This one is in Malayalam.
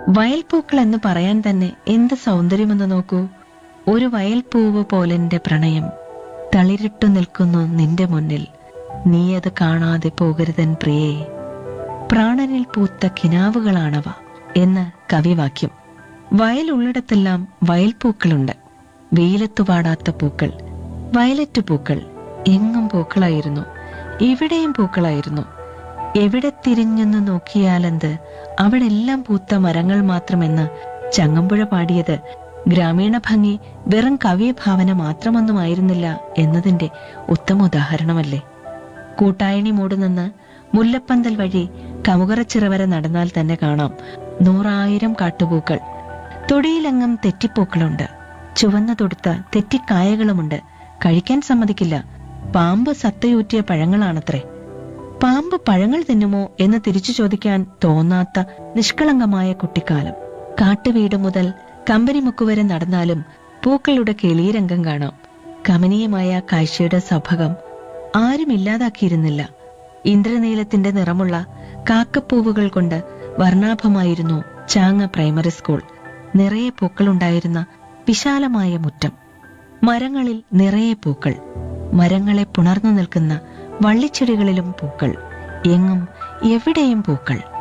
വയൽപ്പൂക്കൾ എന്ന് പറയാൻ തന്നെ എന്ത് സൗന്ദര്യമെന്ന് നോക്കൂ ഒരു വയൽപ്പൂവ് പോലെന്റെ പ്രണയം തളിരിട്ടു നിൽക്കുന്നു നിന്റെ മുന്നിൽ നീ അത് കാണാതെ പോകരുതൻ പ്രിയേ പ്രാണനിൽ പൂത്ത കിനാവുകളാണവ എന്ന് കവിവാക്യം വയലുള്ളിടത്തെല്ലാം വയൽപ്പൂക്കളുണ്ട് വെയിലത്തു പാടാത്ത പൂക്കൾ വയലറ്റ് പൂക്കൾ എങ്ങും പൂക്കളായിരുന്നു ഇവിടെയും പൂക്കളായിരുന്നു എവിടെ തിരിഞ്ഞെന്ന് നോക്കിയാലെന്ത് അവിടെല്ലാം പൂത്ത മരങ്ങൾ മാത്രമെന്ന് ചങ്ങമ്പുഴ പാടിയത് ഗ്രാമീണ ഭംഗി വെറും കവിഭാവന മാത്രമൊന്നുമായിരുന്നില്ല എന്നതിന്റെ ഉത്തമ ഉദാഹരണമല്ലേ കൂട്ടായണി മൂടുനിന്ന് മുല്ലപ്പന്തൽ വഴി കമുകറച്ചിറ വരെ നടന്നാൽ തന്നെ കാണാം നൂറായിരം കാട്ടുപൂക്കൾ തൊടിയിലെങ്ങും തെറ്റിപ്പൂക്കളുണ്ട് ചുവന്ന തൊടുത്ത തെറ്റിക്കായകളുമുണ്ട് കഴിക്കാൻ സമ്മതിക്കില്ല പാമ്പ് സത്തയൂറ്റിയ പഴങ്ങളാണത്രേ പാമ്പ് പഴങ്ങൾ തിന്നുമോ എന്ന് തിരിച്ചു ചോദിക്കാൻ തോന്നാത്ത നിഷ്കളങ്കമായ കുട്ടിക്കാലം കാട്ടുവീട് മുതൽ കമ്പനിമുക്ക് വരെ നടന്നാലും പൂക്കളുടെ കിളിരംഗം കാണാം കമനീയമായ കാഴ്ചയുടെ സഭകം ആരും ഇല്ലാതാക്കിയിരുന്നില്ല ഇന്ദ്രനീലത്തിന്റെ നിറമുള്ള കാക്കപ്പൂവുകൾ കൊണ്ട് വർണ്ണാഭമായിരുന്നു ചാങ്ങ പ്രൈമറി സ്കൂൾ നിറയെ പൂക്കളുണ്ടായിരുന്ന വിശാലമായ മുറ്റം മരങ്ങളിൽ നിറയെ പൂക്കൾ മരങ്ങളെ പുണർന്നു നിൽക്കുന്ന വള്ളിച്ചെടികളിലും പൂക്കൾ എങ്ങും എവിടെയും പൂക്കൾ